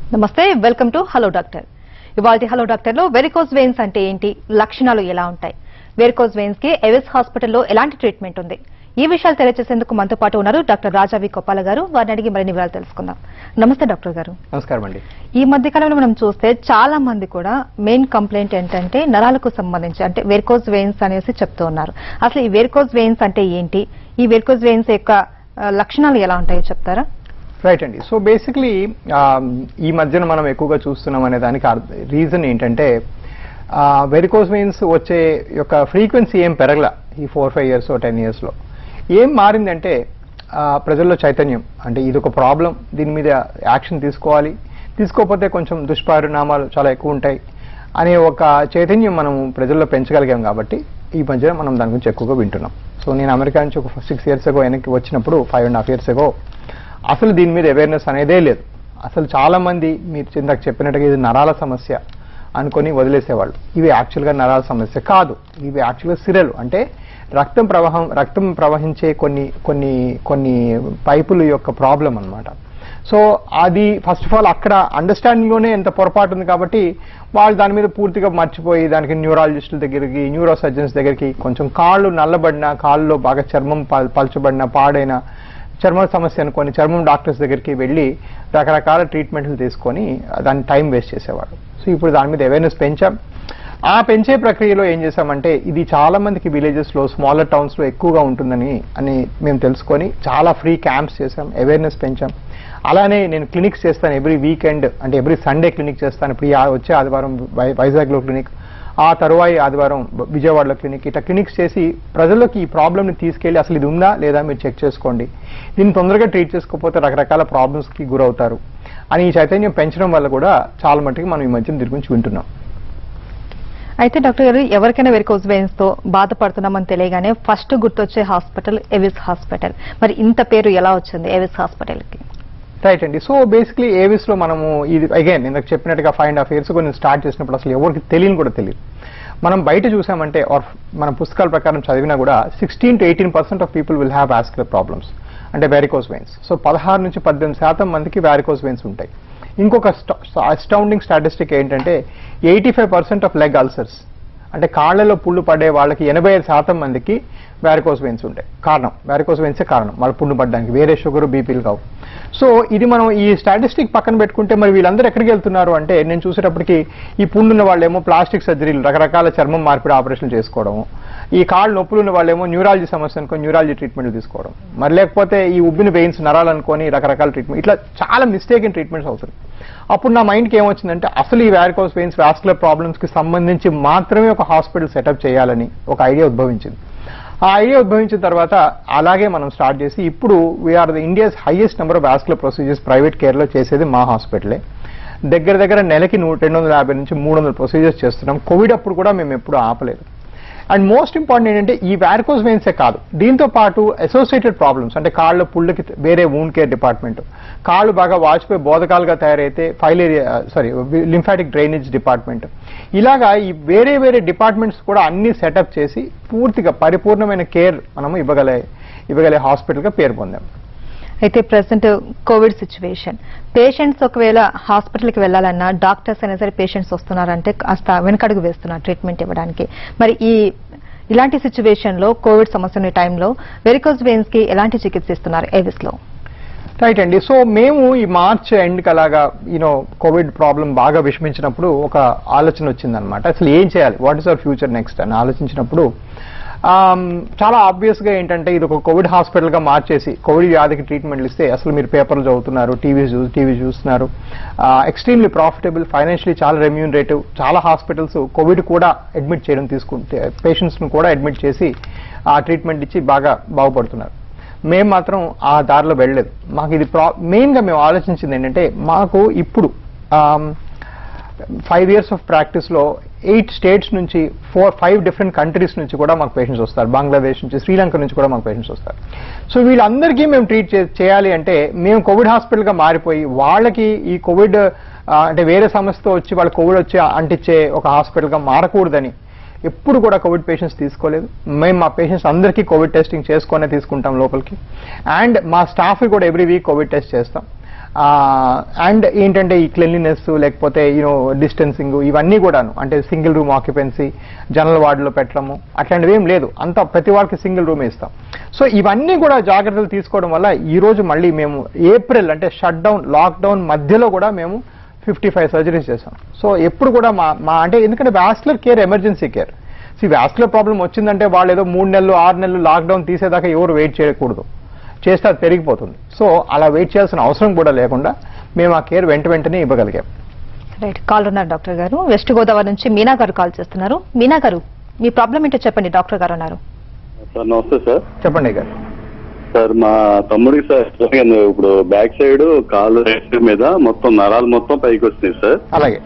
నమస్తే welcome to hello doctor ఇవాళ hello doctor లో వెరికోజ్ వెయిన్స్ అంటే ఏంటి లక్షణాలు ఎలా ఉంటాయి వెరికోజ్ వెయిన్స్ కి ఎవిస్ హాస్పిటల్లో ఎలాంటి ట్రీట్మెంట్ ఉంది ఈ విషయాలు తెలియజేసేందుకు మనతో పాటు ఉన్నారు డాక్టర్ రాజావి కొప్పాల గారు వారిని అడిగి మరిన్ని వివరాలు తెలుసుకుందాం నమస్తే డాక్టర్ గారు నమస్కారం అండి ఈ మధ్య కాలంలో మనం చూస్తే చాలా మంది కూడా మెయిన్ కంప్లైంట్ ఏంటంటే నరాలకు సంబంధించి అంటే వెరికోజ్ వెయిన్స్ అనేసి చెప్తూ ఉన్నారు అసలు ఈ వెరికోజ్ వెయిన్స్ అంటే ఏంటి ఈ వెరికోజ్ వెయిన్స్ యొక్క ఆ, లక్షణాలు ఎలా ఉంటాయో చెప్తారా రైట్ అండి సో బేసిక్లీ ఈ మధ్యన మనం ఎక్కువగా చూస్తున్నాం అనే దానికి రీజన్ ఏంటంటే వెరికోస్ వెయిన్స్ వచ్చే యొక్క ఫ్రీక్వెన్సీ ఏం పెరగల ఈ ఫోర్ ఫైవ్ ఇయర్స్ టెన్ ఇయర్స్లో ఏం మారిందంటే ఆ, ప్రజల్లో చైతన్యం అంటే ఇది ఒక ప్రాబ్లం దీని మీద యాక్షన్ తీసుకోవాలి తీసుకోకపోతే కొంచెం దుష్పరిణామాలు చాలా ఎక్కువ ఉంటాయి అనే ఒక చైతన్యం మనం ప్రజల్లో పెంచగలిగాం కాబట్టి ఈ మధ్యన మనం దాని గురించి ఎక్కువగా వింటున్నాం సో నేను అమెరికా నుంచి ఒక సిక్స్ ఇయర్స్ ఎగో వెనక్కి వచ్చినప్పుడు five and half years ago అసలు దీని మీద అవేర్నెస్ అనేదే లేదు అసలు చాలా మంది మీరు ఇందాక చెప్పినట్టుగా ఇది నరాల సమస్య అనుకొని వదిలేసేవాళ్ళు ఇవి యాక్చువల్గా నరాల సమస్య కాదు ఇవి యాక్చువల్గా సిరలు అంటే రక్తం ప్రవాహం రక్తం ప్రవహించే కొన్ని కొన్ని కొన్ని పైపుల యొక్క ప్రాబ్లం అన్నమాట సో అది ఫస్ట్ ఆఫ్ ఆల్ అక్కడ అండర్స్టాండింగ్లోనే ఎంత పొరపాటు ఉంది కాబట్టి వాళ్ళు దాని మీద పూర్తిగా మర్చిపోయి దానికి న్యూరాలజిస్టుల దగ్గరికి న్యూరో సర్జన్స్ దగ్గరికి కొంచెం కాళ్ళు నల్లబడిన కాళ్ళలో బాగా చర్మం పల్- పలచబడిన పాడైన చర్మ సమస్య అనుకొని చర్మం డాక్టర్స్ దగ్గరికి వెళ్ళి రకరకాల ట్రీట్మెంట్లు తీసుకొని దాన్ని టైం వేస్ట్ చేసేవాడు సో ఇప్పుడు దాని మీద అవేర్నెస్ పెంచాం ఆ పెంచే ప్రక్రియలో ఏం చేశామంటే ఇది చాలా మందికి విలేజెస్లో స్మాలర్ టౌన్స్లో ఎక్కువగా ఉంటుందని అని మేము తెలుసుకొని చాలా ఫ్రీ క్యాంప్స్ చేశాం అవేర్నెస్ పెంచాం అలానే నేను క్లినిక్స్ చేస్తాను ఎవ్రీ వీకెండ్ అంటే ఎవ్రీ సండే క్లినిక్ చేస్తాను ఇప్పుడు ఈ ఆ- వచ్చే ఆదివారం వై- వైజాగ్లో క్లినిక్ ఆ తరువాయి ఆదివారం బ- విజయవాడలో క్లినిక్ ఇట్లా క్లినిక్స్ చేసి ప్రజల్లోకి ఈ ప్రాబ్లమ్ని తీసుకెళ్ళి అసలు ఇది ఉందా లేదా మీరు చెక్ చేసుకోండి దీన్ని తొందరగా ట్రీట్ చేసుకోకపోతే రకరకాల ప్రాబ్లమ్స్కి గురవుతారు అని ఈ చైతన్యం పెంచడం వల్ల కూడా చాలా మట్టుకు మనం ఈ మధ్య దీని గురించి వింటున్నాం అయితే డాక్టర్ గారు ఎవరికైనా వెరికోజ్ వెయిన్స్ తో బాధపడుతున్నామని తెలియగానే ఫస్ట్ గుర్తొచ్చే హాస్పిటల్ ఎవిస్ హాస్పిటల్ మరి ఇంత పేరు ఎలా వచ్చింది ఎవిస్ హాస్పిటల్ కి రైట్ అండి సో బేసిక్లీ ఏవిస్ లో మనము ఇది అగైన్ ఇందాక చెప్పినట్టుగా ఫైవ్ అండ్ హాఫ్ ఇయర్స్ నేను స్టార్ట్ చేసినప్పుడు అసలు ఎవరికి తెలియని కూడా తెలియదు మనం బయట చూసామంటే ఆర్ మన పుస్తకాల ప్రకారం చదివినా కూడా sixteen to eighteen percent of people will have vascular problems అంటే వ్యారికోస్ వెయిన్స్ సో పదహారు నుంచి పద్దెనిమిది శాతం మందికి వ్యారికోస్ వెయిన్స్ ఉంటాయి ఇంకొక అస్టౌండింగ్ స్టాటిస్టిక్ ఏంటంటే eighty five percent of leg ulcers అంటే కాళ్ళలో పుళ్ళు పడే వాళ్ళకి ఎనభై ఐదు శాతం మందికి వ్యారికోస్ వెయిన్స్ ఉంటాయి కారణం వ్యారికోస్ వెయిన్సే కారణం వాళ్ళ పుండు పడడానికి వేరే షుగర్ బీపీలు కావు సో ఇది మనం ఈ స్టాటిస్టిక్ పక్కన పెట్టుకుంటే మరి వీళ్ళందరూ ఎక్కడికి వెళ్తున్నారు అంటే నేను చూసేటప్పటికి ఈ పుండున్న వాళ్ళేమో ప్లాస్టిక్ సర్జరీలు రకరకాల చర్మం మార్పిడి ఆపరేషన్లు చేసుకోవడం ఈ కాళ్ళు నొప్పులు ఉన్న వాళ్ళేమో న్యూరాలజీ సమస్య అనుకో న్యూరాలజీ ట్రీట్మెంట్లు తీసుకోవడం మరి లేకపోతే ఈ ఉబ్బిన వెయిన్స్ నరాలనుకొని రకరకాల ట్రీట్మెంట్ ఇట్లా చాలా మిస్టేక్ ఇన్ ట్రీట్మెంట్స్ అవుతుంది అప్పుడు నా మైండ్కి ఏమొచ్చిందంటే అసలు ఈ వ్యారికోస్ వెయిన్స్ వాస్కులర్ ప్రాబ్లమ్స్కి సంబంధించి మాత్రమే ఒక హాస్పిటల్ సెటప్ చేయాలని ఒక ఐడియా ఉద్భవించింది ఆ ఐడియా ఉద్భవించిన తర్వాత అలాగే మనం స్టార్ట్ చేసి ఇప్పుడు we're the India's highest number of vascular procedures private కేర్లో చేసేది మా హాస్పిటలే దగ్గర దగ్గర నెలకి నూ రెండు వందల యాభై నుంచి మూడు వందల ప్రొసీజర్స్ చేస్తున్నాం కోవిడ్ అప్పుడు కూడా మేము ఎప్పుడు ఆపలేదు అండ్ మోస్ట్ ఇంపార్టెంట్ ఏంటంటే ఈ వ్యారికోస్ వెయిన్సే కాదు దీంతో పాటు అసోసియేటెడ్ ప్రాబ్లమ్స్ అంటే కాళ్ళ పుళ్ళకి వేరే వూన్ కేర్ డిపార్ట్మెంట్ కాళ్ళు బాగా వాచిపోయి బోధకాలుగా తయారైతే filaria sorry lymphatic drainage department ఇలాగా ఈ వేరే వేరే డిపార్ట్మెంట్స్ కూడా అన్ని సెటప్ చేసి పూర్తిగా పరిపూర్ణమైన కేర్ మనము ఇవ్వగలే ఇవ్వగలే హాస్పిటల్గా పేరు పొందాం అయితే ప్రజెంట్ కోవిడ్ సిచ్యువేషన్ పేషెంట్స్ ఒకవేళ హాస్పిటల్కి వెళ్ళాలన్నా డాక్టర్స్ అయినా సరే పేషెంట్స్ వస్తున్నారంటే కాస్త వెనకడుగు వేస్తున్నారు ట్రీట్మెంట్ ఇవ్వడానికి మరి ఈ ఇలాంటి సిచ్యువేషన్ లో కోవిడ్ సమస్య ఉన్న టైంలో వెరికోజ్ వెయిన్స్ కి ఎలాంటి చికిత్స ఇస్తున్నారు ఏవిస్ లో రైట్ అండి సో మేము ఈ మార్చ్ ఎండ్కి అలాగా యూనో కోవిడ్ ప్రాబ్లం బాగా విషమించినప్పుడు ఒక ఆలోచన వచ్చిందనమాట అసలు ఏం చేయాలి what is our future next అని ఆలోచించినప్పుడు ఆమ్, చాలా ఆబ్వియస్ గా ఏంటంటే ఇది ఒక కోవిడ్ హాస్పిటల్ గా మార్చేసి కోవిడ్ వ్యాధికి ట్రీట్మెంట్లు ఇస్తే అసలు మీరు పేపర్లు చదువుతున్నారు టీవీ చూ టీవీ చూస్తున్నారు ఎక్స్ట్రీమ్లీ ప్రాఫిటబుల్ ఫైనాన్షియలీ చాలా రెమ్యూనరేటివ్ చాలా హాస్పిటల్స్ కోవిడ్ కూడా అడ్మిట్ చేయడం తీసుకుంటే పేషెంట్స్ ను కూడా అడ్మిట్ చేసి ఆ ట్రీట్మెంట్ ఇచ్చి బాగా బాగుపడుతున్నారు మేము మాత్రం ఆ దారిలో వెళ్ళలేదు మాకు ఇది ప్రా మెయిన్గా మేము ఆలోచించింది ఏంటంటే మాకు ఇప్పుడు ఫైవ్ ఇయర్స్ ఆఫ్ ప్రాక్టీస్లో ఎయిట్ స్టేట్స్ నుంచి ఫోర్ ఫైవ్ డిఫరెంట్ కంట్రీస్ నుంచి కూడా మాకు పేషెంట్స్ వస్తారు బంగ్లాదేశ్ నుంచి శ్రీలంక నుంచి కూడా మాకు పేషెంట్స్ వస్తారు సో వీళ్ళందరికీ మేము ట్రీట్ చేయాలి అంటే మేము కోవిడ్ హాస్పిటల్గా మారిపోయి వాళ్ళకి ఈ కోవిడ్ ఆ, అంటే వేరే సమస్యతో వచ్చి వాళ్ళు కోవిడ్ వచ్చి అంటించే ఒక హాస్పిటల్గా మారకూడదని ఎప్పుడు కూడా కోవిడ్ పేషెంట్స్ తీసుకోలేదు మేము మా పేషెంట్స్ అందరికీ కోవిడ్ టెస్టింగ్ చేసుకునే తీసుకుంటాం లోపలికి అండ్ మా స్టాఫ్ కూడా ఎవ్రీ వీక్ కోవిడ్ టెస్ట్ చేస్తాం అండ్ ఏంటంటే ఈ క్లెన్లీనెస్ లేకపోతే యూనో డిస్టెన్సింగ్ ఇవన్నీ కూడాను అంటే సింగిల్ రూమ్ ఆక్యుపెన్సీ జనరల్ వార్డులో పెట్టడము అట్లాంటివి ఏం లేదు అంతా ప్రతి వాళ్ళకి సింగిల్ రూమ్ ఇస్తాం సో ఇవన్నీ కూడా జాగ్రత్తలు తీసుకోవడం వల్ల ఈ రోజు మళ్ళీ మేము ఏప్రిల్ అంటే షట్ డౌన్ లాక్డౌన్ మధ్యలో కూడా మేము ఫిఫ్టీ ఫైవ్ సర్జరీస్ చేసాం సో ఎప్పుడు కూడా మా మా అంటే ఎందుకంటే వ్యాస్కులర్ కేర్ ఎమర్జెన్సీ కేర్ సి వ్యాస్కులర్ ప్రాబ్లం వచ్చిందంటే వాళ్ళు ఏదో మూడు నెలలు ఆరు నెలలు లాక్డౌన్ తీసేదాకా ఎవరు వెయిట్ చేయకూడదు చేస్తే అది పెరిగిపోతుంది సో అలా వెయిట్ చేయాల్సిన అవసరం కూడా లేకుండా మేము ఆ కేర్ వెంట వెంటనే ఇవ్వగలిగాం రైట్ కాల్ ఉన్నారు డాక్టర్ గారు వెస్ట్ గోదావరి నుంచి మీనా గారు కాల్ చేస్తున్నారు మీనా గారు మీ ప్రాబ్లం ఏంటో చెప్పండి డాక్టర్ గారు ఉన్నారు సార్ నమస్తే సార్ చెప్పండి గారు సార్ మా తమ్ముడికి సార్ జరిగింది. ఇప్పుడు బ్యాక్ సైడ్ కాలు రైట్ మీద మొత్తం నరాలు మొత్తం పైకి వస్తున్నాయి సార్ అలాగే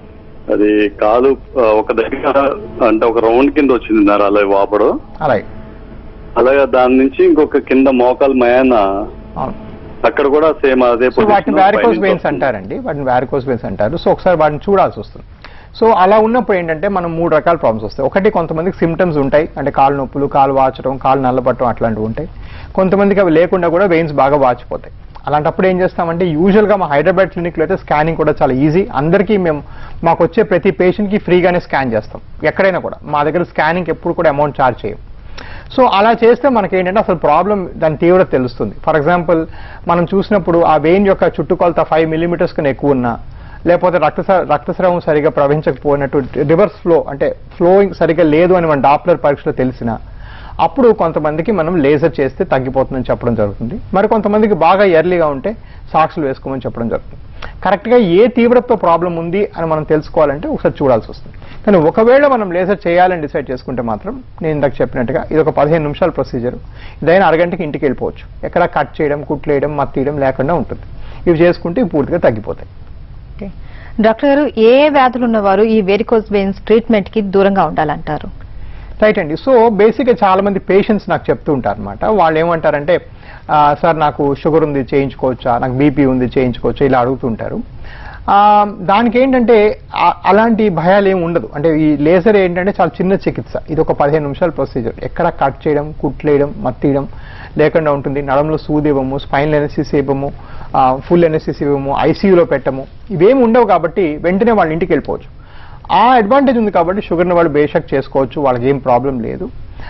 అది కాలు ఆ, ఒక దగ్గర అంటే ఒక రౌండ్ కింద వచ్చింది నరాలు అవి వాపడం అలాగే అలాగే దాని నుంచి ఇంకొక కింద మోకాలు మయాన అవును అక్కడ కూడా సేమ్ అదే సో వాటిని position వ్యారికోస్ పైనుంచి వెయిన్స్ వస్తుంది. అంటారండి వాటిని వ్యారికోస్ వెయిన్స్ అంటారు సో ఒకసారి వాటిని చూడాల్సి వస్తుంది సో అలా ఉన్నప్పుడు ఏంటంటే మనం మూడు రకాల ప్రాబ్లమ్స్ వస్తాయి ఒకటి కొంతమందికి సిమ్టమ్స్ ఉంటాయి అంటే కాలు నొప్పులు కాలు వాచడం కాలు నల్లబట్టడం అట్లాంటివి ఉంటాయి కొంతమందికి అవి లేకుండా కూడా వెయిన్స్ బాగా వాచిపోతాయి అలాంటప్పుడు ఏం చేస్తామంటే యూజువల్గా మా హైదరాబాద్ క్లినిక్లో అయితే స్కానింగ్ కూడా చాలా ఈజీ అందరికీ మేము మాకు వచ్చే ప్రతి పేషెంట్కి ఫ్రీగానే స్కాన్ చేస్తాం ఎక్కడైనా కూడా మా దగ్గర స్కానింగ్ ఎప్పుడు కూడా అమౌంట్ ఛార్జ్ చేయం సో అలా చేస్తే మనకి ఏంటంటే అసలు ప్రాబ్లం దాని తీవ్రత తెలుస్తుంది ఫర్ ఎగ్జాంపుల్ మనం చూసినప్పుడు ఆ వెయిన్ యొక్క చుట్టుకొలత ఫైవ్ మిల్లీమీటర్స్ కన్నా ఎక్కువ ఉన్నా లేకపోతే రక్త రక్తస్రావం సరిగా ప్రవహించకపోయినట్టు రివర్స్ ఫ్లో అంటే ఫ్లోయింగ్ సరిగా లేదు అని మన డాప్లర్ పరీక్షలో తెలిసినా అప్పుడు కొంతమందికి మనం లేజర్ చేస్తే తగ్గిపోతుందని చెప్పడం జరుగుతుంది మరి కొంతమందికి బాగా ఎర్లీగా ఉంటే సాక్షులు వేసుకోమని చెప్పడం జరుగుతుంది కరెక్ట్గా ఏ తీవ్రతతో ప్రాబ్లం ఉంది అని మనం తెలుసుకోవాలంటే ఒకసారి చూడాల్సి వస్తుంది కానీ ఒకవేళ మనం లేజర్ చేయాలని డిసైడ్ చేసుకుంటే మాత్రం నేను ఇందాక చెప్పినట్టుగా ఇది ఒక పదిహేను నిమిషాల ప్రొసీజర్ ఇదైనా అరగంటకి ఇంటికి వెళ్ళిపోవచ్చు ఎక్కడ కట్ చేయడం కుట్లేయడం మత్తీయడం లేకుండా ఉంటుంది ఇవి చేసుకుంటే ఇవి పూర్తిగా తగ్గిపోతాయి ఓకే. డాక్టర్ గారు ఏ వ్యాధులు ఉన్నవారు ఈ వెరికోస్ వెయిన్స్ ట్రీట్మెంట్ కి దూరంగా ఉండాలంటారు రైట్ అండి సో బేసిక్గా చాలా మంది పేషెంట్స్ నాకు చెప్తూ ఉంటారు అనమాట వాళ్ళు ఏమంటారంటే "ఆ, సార్ నాకు షుగర్ ఉంది చేయించుకోవచ్చా నాకు బీపీ ఉంది చేయించుకోవచ్చా ఇలా అడుగుతుంటారు ఆ, దానికి ఏంటంటే ఆ- అలాంటి భయాలు ఏమి ఉండదు అంటే ఈ లేజర్ ఏంటంటే చాలా చిన్న చికిత్స ఇది ఒక పదిహేను నిమిషాల ప్రొసీజర్ ఎక్కడ కట్ చేయడం కుట్లేయడం మత్తీయడం లేకుండా ఉంటుంది నడంలో సూది ఇవ్వము స్పైనల్ ఎనసిస్ ఇవ్వము ఫుల్ ఎనసిస్ ఇవ్వము ఐసీయూలో పెట్టము ఇవేమి ఉండవు కాబట్టి వెంటనే వాళ్ళ ఇంటికి వెళ్ళిపోవచ్చు ఆ అడ్వాంటేజ్ ఉంది కాబట్టి షుగర్ని వాళ్ళు బేషక్ చేసుకోవచ్చు వాళ్ళకి ఏం ప్రాబ్లం లేదు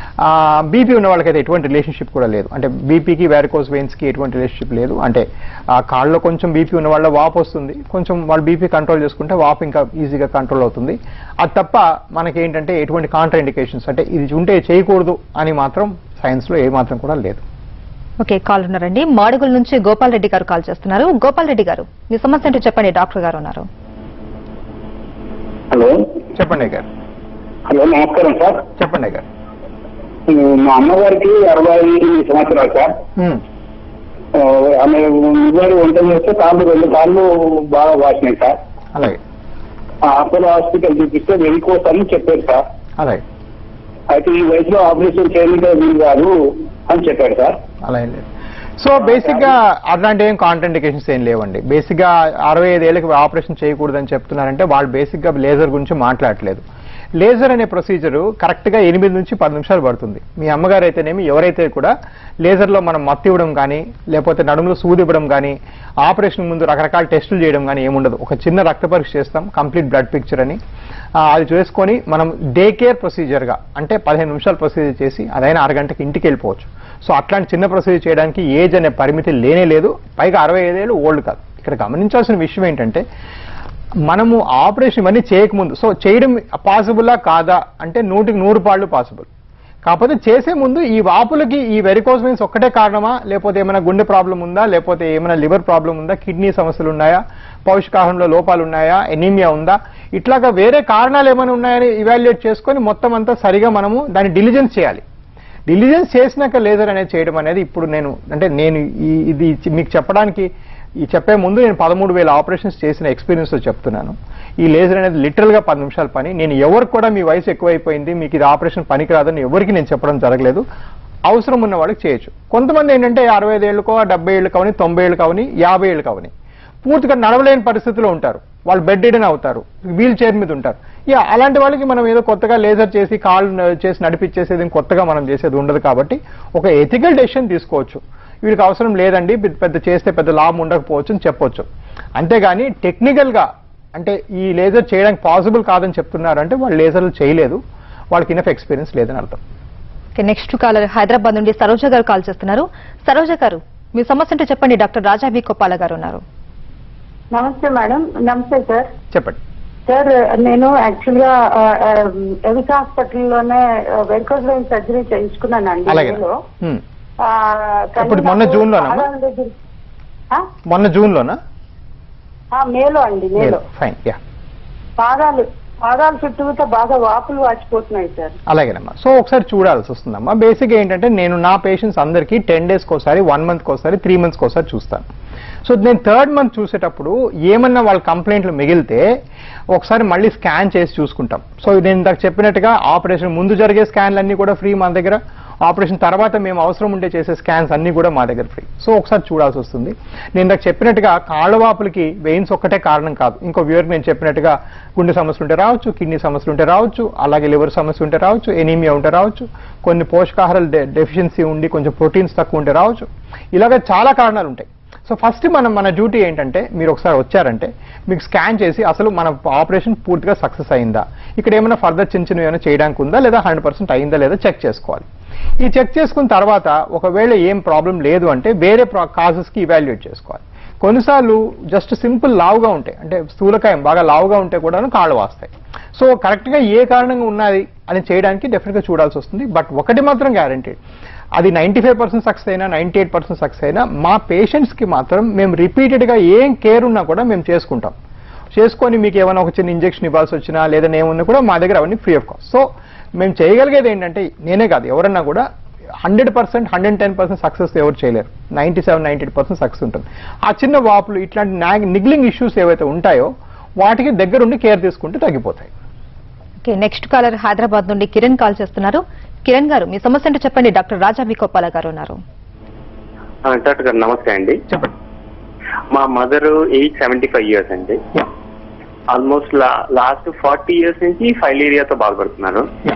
బీపీ ఉన్న వాళ్ళకైతే ఎటువంటి రిలేషన్షిప్ కూడా లేదు అంటే బీపీకి వ్యారికోస్ వెయిన్స్కి ఎటువంటి రిలేషన్షిప్ లేదు అంటే ఆ కాళ్ళలో కొంచెం బీపీ ఉన్న వాళ్ళ వాపు వస్తుంది కొంచెం వాళ్ళు బీపీ కంట్రోల్ చేసుకుంటే వాపు ఇంకా ఈజీగా కంట్రోల్ అవుతుంది అది తప్ప మనకి ఏంటంటే ఎటువంటి కాంట్రా ఇండికేషన్స్ అంటే ఇది ఉంటే చేయకూడదు అని మాత్రం సైన్స్లో ఏ మాత్రం కూడా లేదు ఓకే కాల్ ఉన్నారండి మాడుగుల నుంచి గోపాల్ రెడ్డి గారు కాల్ చేస్తున్నారు గోపాల్ రెడ్డి గారు మీ సమస్య ఏంటో చెప్పండి డాక్టర్ గారు ఉన్నారు హలో చెప్పండి గారు హలో నమస్కారం సార్ చెప్పండి గారు మా అమ్మగారికి అరవై సంవత్సరాలు సార్ ఉమ్, ఆ, ఆమె ఇద్దరు వంట చేస్తే కాళ్ళు రెండు కాళ్ళు బాగా వాసినాయి సార్ అలాగే ఆ అపోలో హాస్పిటల్ చూపిస్తే వెరికోస్ అని చెప్పారు సార్ అలాగే అయితే ఈ వయసులో ఆపరేషన్ చేయడానికి వీలు కాదు అని చెప్పారు సార్ అలా ఏం లేదు సో బేసిక్ గా అట్లాంటి ఏం కాంట్రాండికేషన్స్ ఏం లేవండి బేసిక్ గా అరవై ఐదేళ్ళకి ఆపరేషన్ చేయకూడదని చెప్తున్నారంటే వాళ్ళు బేసిక్ గా లేజర్ గురించి మాట్లాడట్లేదు లేజర్ అనే ప్రొసీజర్ కరెక్ట్ గా ఎనిమిది నుంచి పది నిమిషాలు పడుతుంది మీ అమ్మగారు అయితేనేమి ఎవరైతే కూడా లేజర్ లో మనం మత్తు ఇవ్వడం కానీ లేకపోతే నడుములో సూది ఇవ్వడం కానీ ఆపరేషన్ ముందు రకరకాల టెస్టులు చేయడం కానీ ఏముండదు ఒక చిన్న రక్త పరీక్ష చేస్తాం కంప్లీట్ బ్లడ్ పిక్చర్ అని ఆ, అది చేసుకొని మనం డే కేర్ ప్రొసీజర్ గా అంటే పదిహేను నిమిషాలు ప్రొసీజర్ చేసి అదైనా అరగంటకి ఇంటికి వెళ్ళిపోవచ్చు సో అట్లాంటి చిన్న ప్రొసీజర్ చేయడానికి ఏజ్ అనే పరిమితి లేనే లేదు పైగా అరవై ఐదేళ్ళు ఓల్డ్ కాదు ఇక్కడ గమనించాల్సిన విషయం ఏంటంటే మనము ఆపరేషన్ ఇవన్నీ చేయకముందు సో చేయడం పాసిబులా కాదా అంటే నూటికి నూరు పాళ్ళు పాసిబుల్ కాకపోతే చేసే ముందు ఈ వాపులకి ఈ వెరికోస్ వెయిన్స్ ఒక్కటే కారణమా లేకపోతే ఏమైనా గుండె ప్రాబ్లం ఉందా లేకపోతే ఏమైనా లివర్ ప్రాబ్లం ఉందా కిడ్నీ సమస్యలు ఉన్నాయా పౌష్టికాహారంలో లోపాలు ఉన్నాయా ఎనీమియా ఉందా ఇట్లాగా వేరే కారణాలు ఏమైనా ఉన్నాయని ఇవాల్యుయేట్ చేసుకొని మొత్తం అంతా సరిగా మనము దాన్ని డిలిజెన్స్ చేయాలి డిలిజెన్స్ చేసినాక లేజర్ అనేది చేయడం అనేది ఇప్పుడు నేను అంటే నేను ఈ ఇది చి- మీకు చెప్పడానికి ఈ చెప్పే ముందు నేను పదమూడు వేల ఆపరేషన్స్ చేసిన ఎక్స్పీరియన్స్ చెప్తున్నాను ఈ లేజర్ అనేది లిటరల్ గా పది నిమిషాల పని నేను ఎవరికి కూడా మీ వయసు ఎక్కువైపోయింది మీకు ఇది ఆపరేషన్ పనికిరాదని ఎవరికి నేను చెప్పడం జరగలేదు అవసరం ఉన్న వాళ్ళకి చేయొచ్చు కొంతమంది ఏంటంటే అరవై ఐదు ఏళ్ళకో డెబ్బై ఏళ్ళు కావని తొంభై ఏళ్ళు కావని యాభై ఏళ్ళు కావని పూర్తిగా నడవలేని పరిస్థితిలో ఉంటారు వాళ్ళు బెడ్ రిడన్ అవుతారు వీల్ చైర్ మీద ఉంటారు యా అలాంటి వాళ్ళకి మనం ఏదో కొత్తగా లేజర్ చేసి కాల్ చేసి నడిపించేసేది కొత్తగా మనం చేసేది ఉండదు కాబట్టి ఒక ఎథికల్ డెసిషన్ తీసుకోవచ్చు వీడికి అవసరం లేదండి పెద్ద- పెద్ద చేస్తే పెద్ద లాభం ఉండకపోవచ్చు అని చెప్పొచ్చు అంతేగాని టెక్నికల్గా అంటే ఈ లేజర్ చేయడానికి పాసిబుల్ కాదని చెప్తున్నారు అంటే వాళ్ళు లేజర్లు చేయలేదు వాళ్ళకి ఇనఫ్ ఎక్స్పీరియన్స్ లేదని అర్థం నెక్స్ట్ కాలర్ హైదరాబాద్ నుండి సరోజ గారు కాల్ చేస్తున్నారు సరోజ గారు మీ సమస్య అంటే చెప్పండి డాక్టర్ రాజా బి కొప్పాల గారు ఉన్నారు నమస్తే మేడం నమస్తే సార్ చెప్పండి సార్ నేను యాక్చువల్ గా ఎవిస్ హాస్పిటల్లోనే వెరికోజ్ వెయిన్ సర్జరీ చేయించుకున్నానండి అలాగే మేలో. హ్మ్. ఆ, కానీ ఎప్పుడు? మొన్న నాకు జూన్లోనా అమ్మా? పాదాల దగ్గర- ఆ? మొన్న జూన్లోనా ఆ, మేలో అండి మేలో ఫైన్ యా పాదాలు పాదాలు చుట్టూతో బాగా వాపులు వాచిపోతున్నాయి సార్ అలాగేనమ్మా సో ఒకసారి చూడాల్సి వస్తుందమ్మా బేసిక్ ఏంటంటే నేను నా పేషెంట్స్ అందరికీ టెన్ డేస్కి ఒకసారి వన్ మంత్కి ఒకసారి త్రీ మంత్స్కి ఒకసారి చూస్తాను సో నేను థర్డ్ మంత్ చూసేటప్పుడు ఏమన్నా వాళ్ళ కంప్లైంట్లు మిగిలితే ఒకసారి మళ్ళీ స్కాన్ చేసి చూసుకుంటాం సో నేను ఇందాక చెప్పినట్టుగా ఆపరేషన్ ముందు జరిగే స్కాన్లు అన్నీ కూడా ఫ్రీ మన దగ్గర ఆపరేషన్ తర్వాత మేము అవసరం ఉంటే చేసే స్కాన్స్ అన్నీ కూడా మా దగ్గర ఫ్రీ సో ఒకసారి చూడాల్సి వస్తుంది నేను ఇందాక చెప్పినట్టుగా కాళ్ళవాపులకి వెయిన్స్ ఒక్కటే కారణం కాదు ఇంకో వ్యూర్ నేను చెప్పినట్టుగా గుండె సమస్యలు ఉంటే రావచ్చు కిడ్నీ సమస్యలు ఉంటే రావచ్చు అలాగే లివర్ సమస్య ఉంటే రావచ్చు ఎనీమియా ఉంటే రావచ్చు కొన్ని పోషకాహారాల డెఫిషియన్సీ ఉండి కొంచెం ప్రోటీన్స్ తక్కువ ఉంటే రావచ్చు ఇలాగ చాలా కారణాలు ఉంటాయి సో ఫస్ట్ మనం మన డ్యూటీ ఏంటంటే మీరు ఒకసారి వచ్చారంటే మీకు స్కాన్ చేసి అసలు మన ఆపరేషన్ పూర్తిగా సక్సెస్ అయిందా ఇక్కడ ఏమైనా ఫర్దర్ చిన్న చిన్న ఏమైనా చేయడానికి ఉందా లేదా హండ్రెడ్ పర్సెంట్ అయిందా లేదా చెక్ చేసుకోవాలి ఈ చెక్ చేసుకున్న తర్వాత ఒకవేళ ఏం ప్రాబ్లం లేదు అంటే వేరే కాజెస్కి ఇవాల్యుయేట్ చేసుకోవాలి కొన్నిసార్లు జస్ట్ సింపుల్ లావుగా ఉంటాయి అంటే స్థూలకాయం బాగా లావుగా ఉంటే కూడా కాళ్ళు వాస్తాయి సో కరెక్ట్గా ఏ కారణంగా ఉన్నది అని చేయడానికి డెఫినెట్గా చూడాల్సి వస్తుంది బట్ ఒకటి మాత్రం గ్యారంటీ అది నైంటీ ఫైవ్ పర్సెంట్ సక్సెస్ అయినా నైంటీ ఎయిట్ పర్సెంట్ సక్సెస్ అయినా మా పేషెంట్స్కి మాత్రం మేము రిపీటెడ్గా ఏం కేర్ ఉన్నా కూడా మేము చేసుకుంటాం చేసుకొని మీకు ఏమైనా ఒక చిన్న ఇంజెక్షన్ ఇవ్వాల్సి వచ్చినా లేదా ఏమున్నా కూడా మా దగ్గర అవన్నీ ఫ్రీ ఆఫ్ కాస్ట్ సో మేము చేయగలిగేది ఏంటంటే నేనే కాదు ఎవరన్నా కూడా hundred percent hundred ten percent success ఎవరు చేయలేరు ninety seven ninety eight percent success ఉంటుంది ఆ చిన్న వాపులు ఇట్లాంటి నిగ్లింగ్ ఇష్యూస్ ఏవైతే ఉంటాయో వాటికి దగ్గరుండి కేర్ తీసుకుంటే తగ్గిపోతాయి ఓకే నెక్స్ట్ కాలర్ హైదరాబాద్ నుండి కిరణ్ కాల్ చేస్తున్నారు కిరణ్ గారు మీ సమస్య అంటే చెప్పండి డాక్టర్ రాజా బి కొప్పాల గారు ఉన్నారు ఆ, డాక్టర్ గారు నమస్తే అండి చెప్పండి మా mother age seventy five years అండి Yeah. Almost last forty years నుంచి ఫైలేరియాతో బాధపడుతున్నారు Yeah.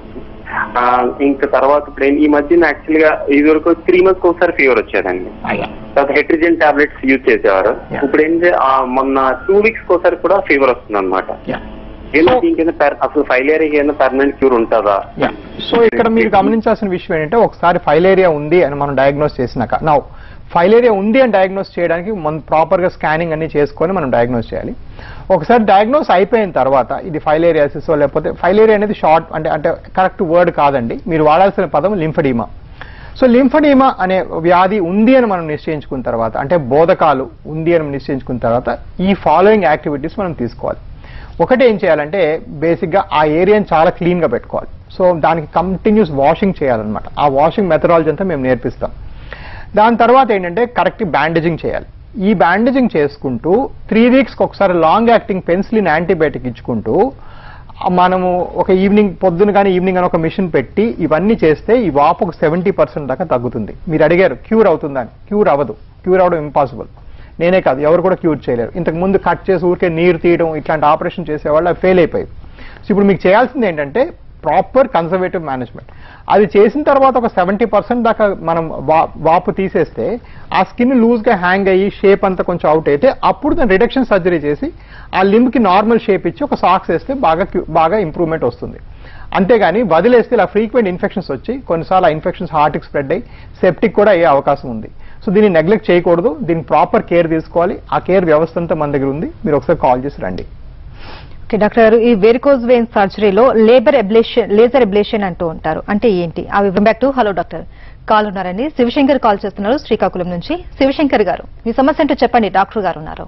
ఆ, ఇంకా తర్వాత ఇప్పుడు ఏం- ఈ మధ్యన యాక్చువల్ గా ఇది వరకు త్రీ మంత్స్ ఒకసారి ఫీవర్ వచ్చేదండి తర్వాత హెట్రిజన్ టాబ్లెట్స్ యూజ్ చేసేవారు Yeah. ఇప్పుడు ఏంటి ఆ, మొన్న టూ వీక్స్ ఒకసారి కూడా ఫీవర్ వస్తుంది అనమాట So- దీనికైనా per- అసలు ఫైలేరియా ఏమైనా పర్మనెంట్ క్యూర్ ఉంటుందా సో ఇక్కడ మీరు గమనించాల్సిన విషయం ఏంటంటే ఒకసారి ఫైలేరియా ఉంది అని మనం డయాగ్నోస్ చేసినాక నా ఫైలేరియా ఉంది అని డయాగ్నోస్ చేయడానికి మనం ప్రాపర్గా స్కానింగ్ అన్ని చేసుకొని మనం డయాగ్నోస్ చేయాలి ఒకసారి డయాగ్నోస్ అయిపోయిన తర్వాత ఇది ఫైలేరియాసిస్ లేకపోతే ఫైలేరియా అనేది షార్ట్ అంటే అంటే కరెక్ట్ వర్డ్ కాదండి మీరు వాడాల్సిన పదం లింఫడీమా సో లింఫడీమా అనే వ్యాధి ఉంది అని మనం నిశ్చయించుకున్న తర్వాత అంటే బోధకాలు ఉంది అని నిశ్చయించుకున్న తర్వాత ఈ ఫాలోయింగ్ యాక్టివిటీస్ మనం తీసుకోవాలి ఒకటి ఏం చేయాలంటే బేసిక్గా ఆ ఏరియాని చాలా క్లీన్గా పెట్టుకోవాలి సో దానికి కంటిన్యూస్ వాషింగ్ చేయాలన్నమాట ఆ వాషింగ్ మెథడాలజీ అంతా మేము నేర్పిస్తాం దాని తర్వాత ఏంటంటే కరెక్ట్ బ్యాండేజింగ్ చేయాలి ఈ బ్యాండేజింగ్ చేసుకుంటూ త్రీ వీక్స్కి ఒకసారి లాంగ్ యాక్టింగ్ పెన్సిలిన్ యాంటీబయాటిక్ ఇచ్చుకుంటూ ఆ మనము ఒక ఈవినింగ్ పొద్దున కానీ ఈవినింగ్ అని ఒక మిషన్ పెట్టి ఇవన్నీ చేస్తే ఈ వాపు ఒక సెవెంటీ పర్సెంట్ దాకా తగ్గుతుంది మీరు అడిగారు క్యూర్ అవుతుందని క్యూర్ అవ్వదు క్యూర్ అవ్వడం ఇంపాసిబుల్ నేనే కాదు ఎవరు కూడా క్యూర్ చేయలేరు ఇంతకు ముందు కట్ చేసి ఊరికే నీరు తీయడం ఇట్లాంటి ఆపరేషన్ చేసేవాళ్ళు అవి ఫెయిల్ అయిపోయాయి సో ఇప్పుడు మీకు చేయాల్సింది ఏంటంటే ప్రాపర్ కన్సర్వేటివ్ మేనేజ్మెంట్ అది చేసిన తర్వాత ఒక సెవెంటీ పర్సెంట్ దాకా మనం వా- వాపు తీసేస్తే ఆ స్కిన్ లూజ్గా హ్యాంగ్ అయ్యి షేప్ అంతా కొంచెం అవుట్ అయితే అప్పుడు దాన్ని రిడక్షన్ సర్జరీ చేసి ఆ లింబ్కి నార్మల్ షేప్ ఇచ్చి ఒక సాక్స్ వేస్తే బాగా క్యూ- బాగా ఇంప్రూవ్మెంట్ వస్తుంది అంతేగాని వదిలేస్తే ఇలా ఫ్రీక్వెంట్ ఇన్ఫెక్షన్స్ వచ్చి కొన్నిసార్లు ఆ ఇన్ఫెక్షన్స్ హార్ట్కి స్ప్రెడ్ అయ్యి సెప్టిక్ కూడా అయ్యే అవకాశం ఉంది సో దీన్ని నెగ్లెక్ట్ చేయకూడదు దీనికి ప్రాపర్ కేర్ తీసుకోవాలి ఆ కేర్ వ్యవస్థ అంతా మన దగ్గర ఉంది మీరు ఒకసారి కాల్ చేసి రండి ఓకే డాక్టర్ గారు ఈ వెరికోజ్ వెయిన్ సర్జరీలో లేబర్ ఎబ్లేషన్ లేజర్ ఎబ్లేషన్ అంటూ ఉంటారు అంటే ఏంటి అవి back to hello doctor call ఉన్నారండి శివశంకర్ కాల్ చేస్తున్నారు శ్రీకాకుళం నుంచి శివశంకర్ గారు మీ సమస్య ఏంటో చెప్పండి డాక్టర్ గారు ఉన్నారు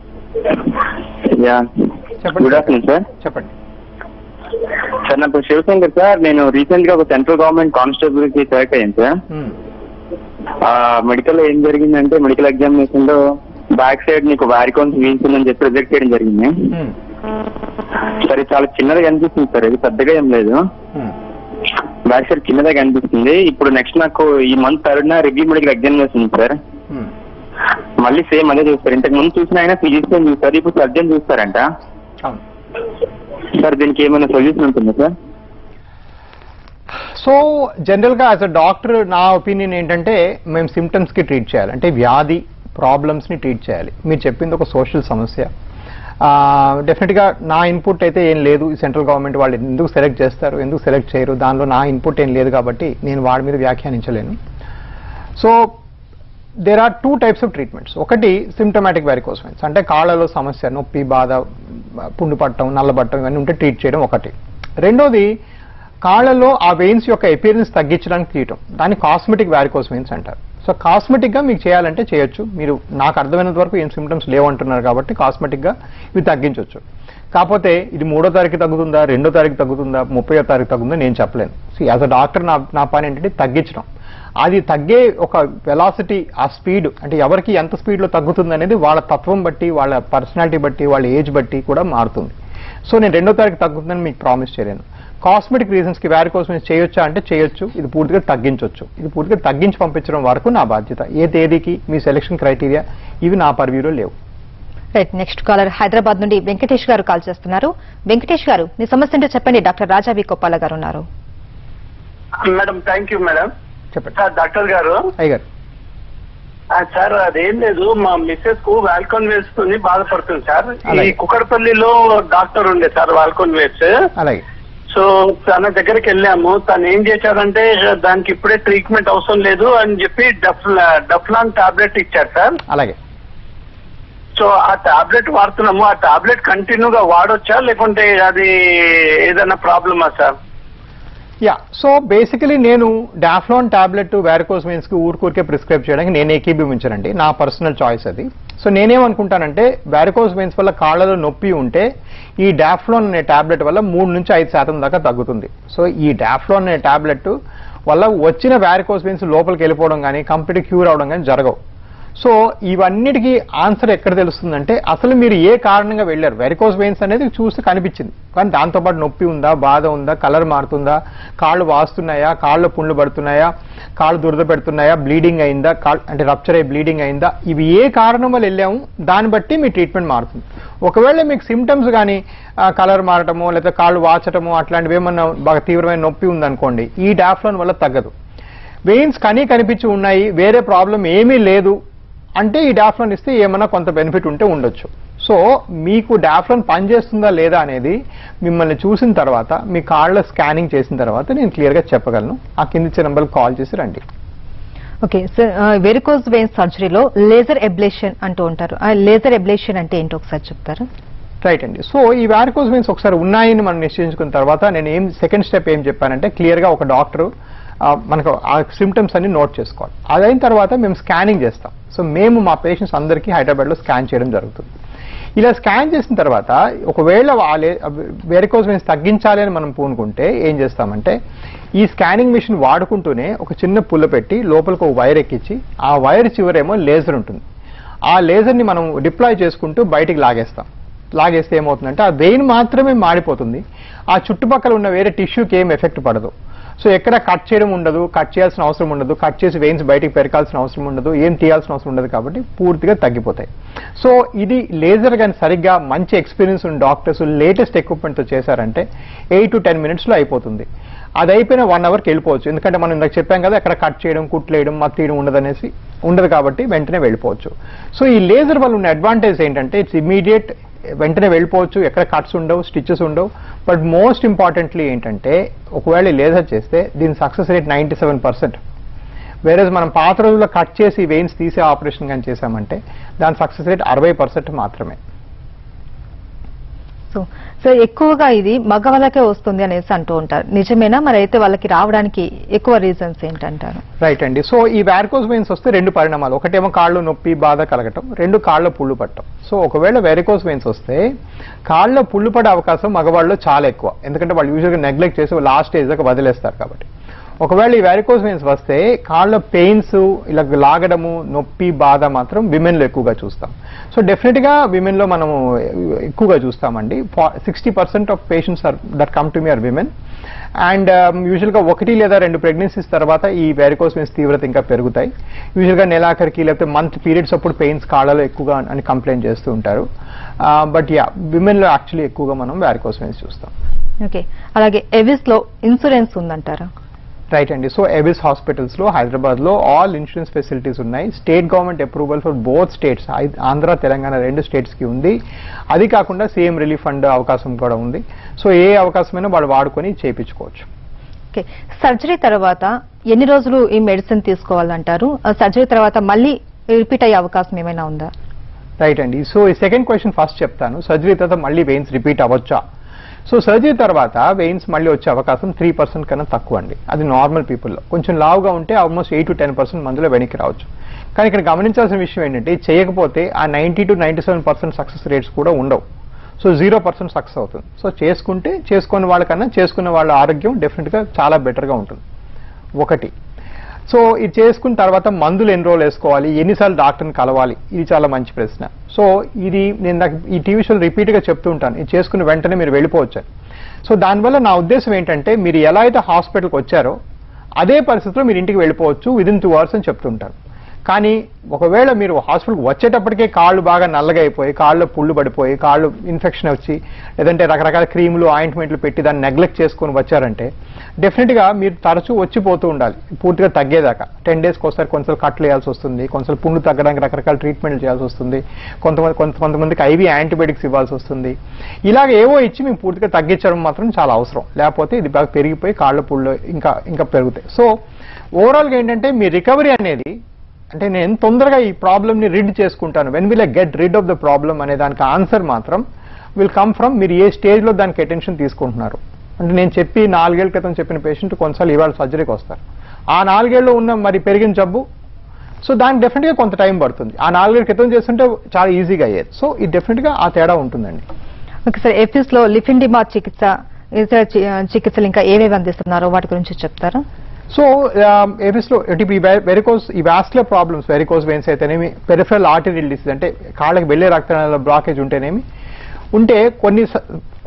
యా చెప్పండి. గుడ్ ఆఫ్టర్నూన్ సార్ చెప్పండి సార్ నా పేరు శివశంకర్ సార్ నేను రీసెంట్ గా ఒక సెంట్రల్ గవర్నమెంట్ కానిస్టేబుల్ కి సెలెక్ట్ అయ్యాను సార్ మ్మ్. మెడికల్ లో ఏం జరిగిందంటే మెడికల్ ఎగ్జామినేషన్ లో బ్యాక్ సైడ్ నీకు వారికోన్స్ వీన్స్ ఉందని చెప్పి రిజెక్ట్ చేయడం జరిగింది మ్మ్. సరే చాలా చిన్నగా కనిపిస్తుంది సార్ ఇది పెద్దగా ఏం లేదు మ్మ్. బ్యాక్ సైడ్ చిన్నగా కనిపిస్తుంది ఇప్పుడు నెక్స్ట్ నాకు ఈ మంత్ థర్డ్ నా రివ్యూ మెడికల్ ఎగ్జామినేషన్ ఉంది సార్ మ్మ్. మళ్ళీ సేమ్ అదే చూస్తారు ఇంతకు ముందు చూసిన ఆయన ఫిజిషియన్ చూస్తారు ఇప్పుడు సర్జన్ చూస్తారంట అవును సార్ దీనికి ఏమైనా సొల్యూషన్ ఉంటుందా సార్ సో జనరల్ గా యాజ్ అ డాక్టర్ నా ఒపీనియన్ ఏంటంటే మేము సిమ్టమ్స్ కి ట్రీట్ చేయాలి అంటే వ్యాధి ప్రాబ్లమ్స్ ని ట్రీట్ చేయాలి మీరు చెప్పింది ఒక సోషల్ సమస్య డెఫినెట్ గా నా ఇన్పుట్ అయితే ఏం లేదు ఈ సెంట్రల్ గవర్నమెంట్ వాళ్ళు ఎందుకు సెలెక్ట్ చేస్తారు ఎందుకు సెలెక్ట్ చేయరు దానిలో నా ఇన్పుట్ ఏం లేదు కాబట్టి నేను వాడి మీద వ్యాఖ్యానించలేను so there are two types of treatments ఒకటి సిమ్టమాటిక్ వెరికోస్ వెయిన్స్ అంటే కాళ్ళలో సమస్య నొప్పి బాధ పుండు పట్టడం నల్లబట్టడం ఇవన్నీ ఉంటే ట్రీట్ చేయడం ఒకటి రెండోది కాళ్ళలో ఆ వెయిన్స్ యొక్క ఎపిరియన్స్ తగ్గించడానికి తీయటం దాన్ని కాస్మెటిక్ వ్యారికోస్ వెయిన్స్ అంటారు సో కాస్మెటిక్ గా మీకు చేయాలంటే చేయొచ్చు మీరు నాకు అర్థమైనంత వరకు ఏం సిమ్టమ్స్ లేవంటున్నారు కాబట్టి కాస్మెటిక్ గా ఇవి తగ్గించవచ్చు కాకపోతే ఇది మూడో తారీఖు తగ్గుతుందా రెండో తారీఖు తగ్గుతుందా ముప్పయో తారీఖు తగ్గుతుందా నేను చెప్పలేను యాజ్ అ డాక్టర్ నా నా పని ఏంటంటే తగ్గించడం అది తగ్గే ఒక వెలాసిటీ ఆ స్పీడ్ అంటే ఎవరికి ఎంత స్పీడ్లో తగ్గుతుంది అనేది వాళ్ళ తత్వం బట్టి వాళ్ళ పర్సనాలిటీ బట్టి వాళ్ళ ఏజ్ బట్టి కూడా మారుతుంది సో నేను రెండో తారీఖు తగ్గుతుందని మీకు ప్రామిస్ చేయలేను కాస్మెటిక్ రీజన్స్ కి వ్యారి కోసం చేయొచ్చా అంటే చేయొచ్చు ఇది పూర్తిగా తగ్గించవచ్చు ఇది పూర్తిగా తగ్గించి పంపించడం వరకు నా బాధ్యత ఏ తేదీకి మీ సెలక్షన్ క్రైటీరియా ఇవి నా పర్వ్యూలో లేవు రైట్ నెక్స్ట్ కాలర్ హైదరాబాద్ నుండి వెంకటేష్ గారు కాల్ చేస్తున్నారు వెంకటేష్ గారు మీ సమస్య ఏంటో చెప్పండి డాక్టర్ రాజా వి కొప్పాల గారు ఉన్నారు మేడం థ్యాంక్ యూ మేడం చెప్పండి సార్ డాక్టర్ గారు అయ్యగారు ఆ, సార్ అదేం లేదు మా మిస్సెస్ కు వాల్కోన్ వేస్ తోని బాధపడుతుంది సార్ ఈ అలాగే. కుకడపల్లిలో డాక్టర్ ఉండే సార్ వాల్కోన్ వేస్ అలాగే సో తన దగ్గరికి వెళ్ళాము తను ఏం చేశారంటే దానికి ఇప్పుడే ట్రీట్మెంట్ అవసరం లేదు అని చెప్పి డఫ్ డఫ్లాన్ టాబ్లెట్ ఇచ్చారు సార్ అలాగే సో ఆ టాబ్లెట్ వాడుతున్నాము ఆ టాబ్లెట్ కంటిన్యూగా వాడొచ్చా లేకుంటే అది ఏదైనా ప్రాబ్లమా సార్ యా సో బేసికలీ నేను డాఫ్లాన్ టాబ్లెట్ వ్యారికోస్ వెయిన్స్ కి ఊరికూరికే ప్రిస్క్రైబ్ చేయడానికి నేను ఏకీభవించనండి నా పర్సనల్ చాయిస్ అది సో నేనేమనుకుంటానంటే వ్యారికోస్ వెయిన్స్ వల్ల కాళ్ళలో నొప్పి ఉంటే ఈ డాఫ్లాన్ అనే టాబ్లెట్ వల్ల మూడు నుంచి ఐదు శాతం దాకా తగ్గుతుంది సో ఈ డాఫ్లాన్ అనే టాబ్లెట్ వల్ల వచ్చిన వ్యారికోస్ వెయిన్స్ లోపలికి వెళ్ళిపోవడం కానీ కంప్లీట్ క్యూర్ అవడం కానీ జరగవు సో ఇవన్నిటికీ ఆన్సర్ ఎక్కడ తెలుస్తుందంటే అసలు మీరు ఏ కారణంగా వెళ్ళారు వెరికోస్ వెయిన్స్ అనేది చూస్తే కనిపించింది కానీ దాంతోపాటు నొప్పి ఉందా బాధ ఉందా కలర్ మారుతుందా కాళ్ళు వాస్తున్నాయా కాళ్ళు పుండ్లు పడుతున్నాయా కాళ్ళు దురద పెడుతున్నాయా బ్లీడింగ్ అయిందా కాళ్ళు అంటే రప్చర్ అయ్యి బ్లీడింగ్ అయిందా ఇవి ఏ కారణం వల్ల వెళ్ళాము దాన్ని బట్టి మీ ట్రీట్మెంట్ మారుతుంది ఒకవేళ మీకు సిమ్టమ్స్ కానీ కలర్ మారటము లేదా కాళ్ళు వాచటము అట్లాంటివి ఏమన్నా బాగా తీవ్రమైన నొప్పి ఉందనుకోండి ఈ డాఫ్లోన్ వల్ల తగ్గదు వెయిన్స్ కనీ కనిపించి ఉన్నాయి వేరే ప్రాబ్లం ఏమీ లేదు అంటే ఈ డాఫ్లోన్ ఇస్తే ఏమైనా కొంత బెనిఫిట్ ఉంటే ఉండొచ్చు సో మీకు డాఫ్లోన్ పనిచేస్తుందా లేదా అనేది మిమ్మల్ని చూసిన తర్వాత మీ కాళ్ళ స్కానింగ్ చేసిన తర్వాత నేను క్లియర్గా చెప్పగలను ఆ కింది నెంబర్కి కాల్ చేసి రండి ఓకే సార్ వెరికోజ్ వెయిన్ సర్జరీలో లేజర్ ఎబ్లేషన్ అంటూ ఉంటారు ఆ లేజర్ ఎబ్లేషన్ అంటే ఏంటో ఒకసారి చెప్తారా రైట్ అండి సో ఈ వ్యారికోజ్ వెయిన్స్ ఒకసారి ఉన్నాయని మనం నిశ్చయించుకున్న తర్వాత నేను ఏం సెకండ్ స్టెప్ ఏం చెప్పానంటే క్లియర్గా ఒక డాక్టర్ మనకు ఆ సిమ్టమ్స్ అన్ని నోట్ చేసుకోవాలి అదైన తర్వాత మేము స్కానింగ్ చేస్తాం సో మేము మా పేషెంట్స్ అందరికీ హైదరాబాద్లో స్కాన్ చేయడం జరుగుతుంది ఇలా స్కాన్ చేసిన తర్వాత ఒకవేళ వాళ్ళే వెరికోజ్ వెయిన్స్ తగ్గించాలి అని మనం పూనుకుంటే ఏం చేస్తామంటే ఈ స్కానింగ్ మిషన్ వాడుకుంటూనే ఒక చిన్న పుల్ల పెట్టి లోపలికి ఒక వైర్ ఎక్కించి ఆ వైర్ చివరేమో లేజర్ ఉంటుంది ఆ లేజర్ని మనం డిప్లాయ్ చేసుకుంటూ బయటికి లాగేస్తాం లాగేస్తే ఏమవుతుందంటే ఆ వెయిన్ మాత్రమే మాడిపోతుంది ఆ చుట్టుపక్కల ఉన్న వేరే టిష్యూకి ఏం ఎఫెక్ట్ పడదు సో ఎక్కడ కట్ చేయడం ఉండదు కట్ చేయాల్సిన అవసరం ఉండదు కట్ చేసి వెయిన్స్ బయటికి పెరకాల్సిన అవసరం ఉండదు ఏం తీయాల్సిన అవసరం ఉండదు కాబట్టి పూర్తిగా తగ్గిపోతాయి సో ఇది లేజర్ కానీ సరిగ్గా మంచి ఎక్స్పీరియన్స్ ఉన్న డాక్టర్స్ లేటెస్ట్ ఎక్విప్మెంట్తో చేశారంటే ఎయిట్ టు టెన్ మినిట్స్లో అయిపోతుంది అది అయిపోయిన వన్ అవర్కి వెళ్ళిపోవచ్చు ఎందుకంటే మనం ఇందాక చెప్పాం కదా ఎక్కడ కట్ చేయడం కుట్లేయడం మత్తు తీయడం ఉండదు అనేసి ఉండదు కాబట్టి వెంటనే వెళ్ళిపోవచ్చు సో ఈ లేజర్ వల్ల ఉన్న అడ్వాంటేజ్ ఏంటంటే ఇట్స్ ఇమీడియట్ వెంటనే వెళ్ళిపోవచ్చు ఎక్కడ కట్స్ ఉండవు స్టిచెస్ ఉండవు బట్ మోస్ట్ ఇంపార్టెంట్లీ ఏంటంటే ఒకవేళ లేజర్ చేస్తే దీని success rate ninety seven percent వేరే మనం పాత రోజుల్లో కట్ చేసి వెయిన్స్ తీసే ఆపరేషన్ కానీ చేశామంటే దాని సక్సెస్ రేట్ అరవై పర్సెంట్ మాత్రమే సో సో ఎక్కువగా ఇది మగవాళ్ళకే వస్తుంది అనేసి అంటూ ఉంటారు నిజమేనా మరి అయితే వాళ్ళకి రావడానికి ఎక్కువ రీజన్స్ ఏంటంటారు రైట్ అండి సో ఈ వ్యారికోజ్ వెయిన్స్ వస్తే రెండు పరిణామాలు ఒకటేమో కాళ్ళు నొప్పి బాధ కలగటం రెండు కాళ్ళ పుళ్ళు పట్టడం సో ఒకవేళ వెరికోజ్ వెయిన్స్ వస్తే కాళ్ళ పుళ్ళు పడే అవకాశం మగవాళ్ళలో చాలా ఎక్కువ ఎందుకంటే వాళ్ళు యూజువల్గా నెగ్లెక్ట్ చేసి లాస్ట్ స్టేజ్ దాకా వదిలేస్తారు కాబట్టి ఒకవేళ ఈ వ్యారికోజ్ వెయిన్స్ వస్తే కాళ్ళ పెయిన్స్ ఇలా లాగడము నొప్పి బాధ మాత్రం విమెన్లో ఎక్కువగా చూస్తాం సో డెఫినెట్గా విమెన్లో మనము ఎక్కువగా చూస్తామండి sixty percent of patients are that come to me are women and యూజువల్గా ఒకటి లేదా రెండు ప్రెగ్నెన్సీస్ తర్వాత ఈ వ్యారికోస్ వెయిన్స్ తీవ్రత ఇంకా పెరుగుతాయి యూజువల్గా నెలాఖరికి లేకపోతే మంత్ పీరియడ్స్ అప్పుడు పెయిన్స్ కాళ్ళలో ఎక్కువగా అని కంప్లైంట్ చేస్తూ ఉంటారు బట్ యా విమెన్లో యాక్చువల్లీ ఎక్కువగా మనం వ్యారికోస్ వెయిన్స్ చూస్తాం ఓకే అలాగే ఎవిస్ లో ఇన్సూరెన్స్ ఉందంటారా రైట్ అండి సో ఎవిస్ హాస్పిటల్స్ లో హైదరాబాద్ లో ఆల్ ఇన్సూరెన్స్ ఫెసిలిటీస్ ఉన్నాయి state government approval for both states Andhra Telangana రెండు స్టేట్స్ కి ఉంది అది కాకుండా సీఎం రిలీఫ్ ఫండ్ అవకాశం కూడా ఉంది సో ఏ అవకాశమైనా వాళ్ళు వాడుకొని చేయించుకోవచ్చు ఓకే సర్జరీ తర్వాత ఎన్ని రోజులు ఈ మెడిసిన్ తీసుకోవాలంటారు సర్జరీ తర్వాత మళ్ళీ రిపీట్ అయ్యే అవకాశం ఏమైనా ఉందా రైట్ అండి సో ఈ సెకండ్ క్వశ్చన్ ఫస్ట్ చెప్తాను సర్జరీ తర్వాత మళ్ళీ వెయిన్స్ రిపీట్ అవ్వచ్చా సో సర్జరీ తర్వాత వెయిన్స్ మళ్ళీ వచ్చే అవకాశం త్రీ పర్సెంట్ కన్నా తక్కువ అండి అది నార్మల్ పీపుల్లో కొంచెం లావుగా ఉంటే almost eight to ten percent మందులో వెనక్కి రావచ్చు కానీ ఇక్కడ గమనించాల్సిన విషయం ఏంటంటే ఇది చేయకపోతే ఆ ninety two ninety seven percent success rates కూడా ఉండవు సో జీరో పర్సెంట్ సక్సెస్ అవుతుంది సో చేసుకుంటే చేసుకున్న వాళ్ళకన్నా చేసుకున్న వాళ్ళ ఆరోగ్యం డెఫినెట్గా చాలా బెటర్గా ఉంటుంది ఒకటి సో ఇది చేసుకున్న తర్వాత మందులు ఎన్ని రోజులు వేసుకోవాలి ఎన్నిసార్లు డాక్టర్ని కలవాలి ఇది చాలా మంచి ప్రశ్న సో ఇది నేను నాకు ఈ టీవీ షోలో రిపీట్గా చెప్తూ ఉంటాను ఇది చేసుకున్న వెంటనే మీరు వెళ్ళిపోవచ్చు సో దానివల్ల నా ఉద్దేశం ఏంటంటే మీరు ఎలా అయితే హాస్పిటల్కి వచ్చారో అదే పరిస్థితిలో మీరు ఇంటికి వెళ్ళిపోవచ్చు విదిన్ టూ అవర్స్ అని చెప్తుంటారు కానీ ఒకవేళ మీరు హాస్పిటల్కి వచ్చేటప్పటికే కాళ్ళు బాగా నల్లగా అయిపోయి కాళ్ళు పుళ్ళు పడిపోయి కాళ్ళు ఇన్ఫెక్షన్ వచ్చి లేదంటే రకరకాల క్రీములు ఆయింట్మెంట్లు పెట్టి దాన్ని నెగ్లెక్ట్ చేసుకొని వచ్చారంటే డెఫినెట్గా మీరు తరచూ వచ్చిపోతూ ఉండాలి పూర్తిగా తగ్గేదాకా టెన్ డేస్కి ఒకసారి కొంచెం కట్లు వేయాల్సి వస్తుంది కొంచెం పుండు తగ్గడానికి రకరకాల ట్రీట్మెంట్లు చేయాల్సి వస్తుంది కొంతమంది కొంత కొంతమందికి ఐవీ యాంటీబయాటిక్స్ ఇవ్వాల్సి వస్తుంది ఇలాగ ఏవో ఇచ్చి మేము పూర్తిగా తగ్గించడం మాత్రం చాలా అవసరం లేకపోతే ఇది బాగా పెరిగిపోయి కాళ్ళ పుళ్ళు ఇంకా ఇంకా పెరుగుతాయి సో ఓవరాల్గా ఏంటంటే మీ రికవరీ అనేది అంటే నేను ఎంత తొందరగా ఈ ప్రాబ్లమ్ని రీడ్ చేసుకుంటాను when will I get rid of the problem అనే దానికి ఆన్సర్ మాత్రం విల్ కమ్ ఫ్రమ్ మీరు ఏ స్టేజ్లో దానికి అటెన్షన్ తీసుకుంటున్నారు అంటే నేను చెప్పి నాలుగేళ్ల క్రితం చెప్పిన పేషెంట్ కొన్నిసార్లు ఇవాళ సర్జరీకి వస్తారు ఆ నాలుగేళ్ళు ఉన్న మరి పెరిగిన జబ్బు సో దానికి డెఫినెట్గా కొంత టైం పడుతుంది ఆ నాలుగేళ్ల క్రితం చేస్తుంటే చాలా ఈజీగా అయ్యేది సో ఇది డెఫినెట్గా ఆ తేడా ఉంటుందండి ఓకే సార్ ఎఫిస్ లో లిఫిండిమా చికిత్స ఇతర చి- చికిత్సలు ఇంకా ఏవేవి అందిస్తున్నారో వాటి గురించి చెప్తారా సో ఏవిస్లో ఇప్పుడు ఈ వెరికోస్ ఈ వాస్కులర్ ప్రాబ్లమ్స్ వెరికోస్ వెయిన్స్ అయితేనేమి పెరిఫరల్ ఆర్టరీల్ డిసీజ్ అంటే కాళ్ళకి వెళ్ళే రక్తనాళాల బ్లాకేజ్ ఉంటేనేమి ఉంటే కొన్ని స-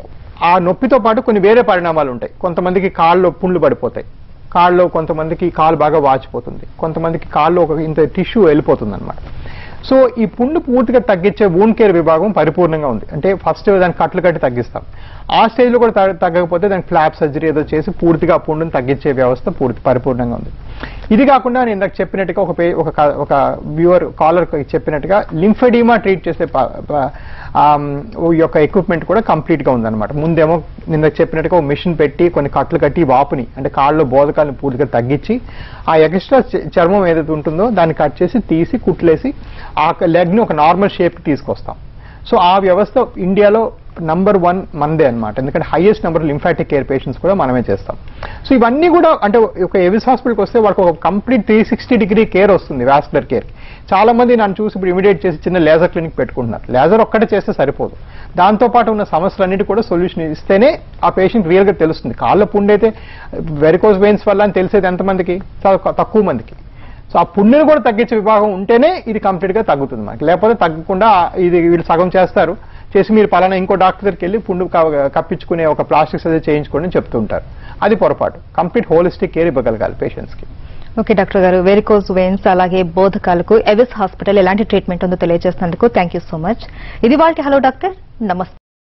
ఆ నొప్పితో పాటు కొన్ని వేరే పరిణామాలు ఉంటాయి కొంతమందికి కాళ్ళు పుండ్లు పడిపోతాయి కాళ్ళలో కొంతమందికి కాలు బాగా వాచిపోతుంది కొంతమందికి కాళ్ళు ఒక ఇంత టిష్యూ వెళ్ళిపోతుంది అనమాట సో ఈ పుండు పూర్తిగా తగ్గించే వూన్ కేర్ విభాగం పరిపూర్ణంగా ఉంది అంటే ఫస్ట్ దానికి కట్లు కట్టి తగ్గిస్తాం ఆ స్టేజ్లో కూడా తగ్గ- తగ్గకపోతే దానికి ఫ్లాప్ సర్జరీ ఏదో చేసి పూర్తిగా ఆ పుండుని తగ్గించే వ్యవస్థ పూర్తి పరిపూర్ణంగా ఉంది ఇది కాకుండా నేను ఇందాక చెప్పినట్టుగా ఒక పే ఒక క- ఒక వ్యూవర్ కాలర్ చెప్పినట్టుగా లింఫెడీమా ట్రీట్ చేసే ప- ప- ఆమ్, ఈ యొక్క ఎక్విప్మెంట్ కూడా కంప్లీట్ గా ఉందన్నమాట ముందేమో నిన్న చెప్పినట్టుగా ఒక మిషన్ పెట్టి కొన్ని కట్లు కట్టి ఈ వాపుని అంటే కాళ్ళలో బోధకాలను పూర్తిగా తగ్గించి ఆ ఎక్స్ట్రా చ- చర్మం ఏదైతే ఉంటుందో దాన్ని కట్ చేసి తీసి కుట్లేసి ఆ లెగ్ ని ఒక నార్మల్ షేప్ కి తీసుకొస్తాం సో ఆ వ్యవస్థ ఇండియాలో నంబర్ వన్ మందే అన్నమాట ఎందుకంటే highest number lymphatic care patients కూడా మనమే చేస్తాం సో ఇవన్నీ కూడా అంటే ఒక ఎవిస్ హాస్పిటల్కి వస్తే వాళ్ళకి ఒక complete three sixty degree care వస్తుంది వాస్కులర్ కేర్ చాలా మంది నన్ను చూసి ఇప్పుడు ఇమీడియట్ చేసి చిన్న లేజర్ క్లినిక్ పెట్టుకుంటున్నారు లేజర్ ఒక్కటే చేస్తే సరిపోదు దాంతో పాటు ఉన్న సమస్యలన్నిటి కూడా సొల్యూషన్ ఇస్తేనే ఆ పేషెంట్ రియల్ గా తెలుస్తుంది కాళ్ళ పుండు అయితే వెరికోస్ వెయిన్స్ వల్ల అని తెలిసేది ఎంతమందికి చాలా క- తక్కువ మందికి సో ఆ పుండుని కూడా తగ్గించే విభాగం ఉంటేనే ఇది కంప్లీట్ గా తగ్గుతుంది మనకి లేకపోతే తగ్గకుండా ఇది వీళ్ళు సగం చేస్తారు చేసి మీరు పలానా ఇంకో డాక్టర్ దగ్గరికి వెళ్ళి పుండు క- కప్పించుకునే ఒక ప్లాస్టిక్ సర్జరీ చేయించుకోండి అని చెప్తూ ఉంటారు అది పొరపాటు కంప్లీట్ హోలిస్టిక్ కేర్ ఇవ్వగలగాలి పేషెంట్స్ కి ఓకే డాక్టర్ గారు వెరికోజ్ వెయిన్స్ అలాగే బోధకాలకు ఎవిస్ హాస్పిటల్ ఎలాంటి ట్రీట్మెంట్ ఉందో తెలియజేసినందుకు థ్యాంక్ యూ సో మచ్ ఇది వాళ్ళకి హలో డాక్టర్ నమస్తే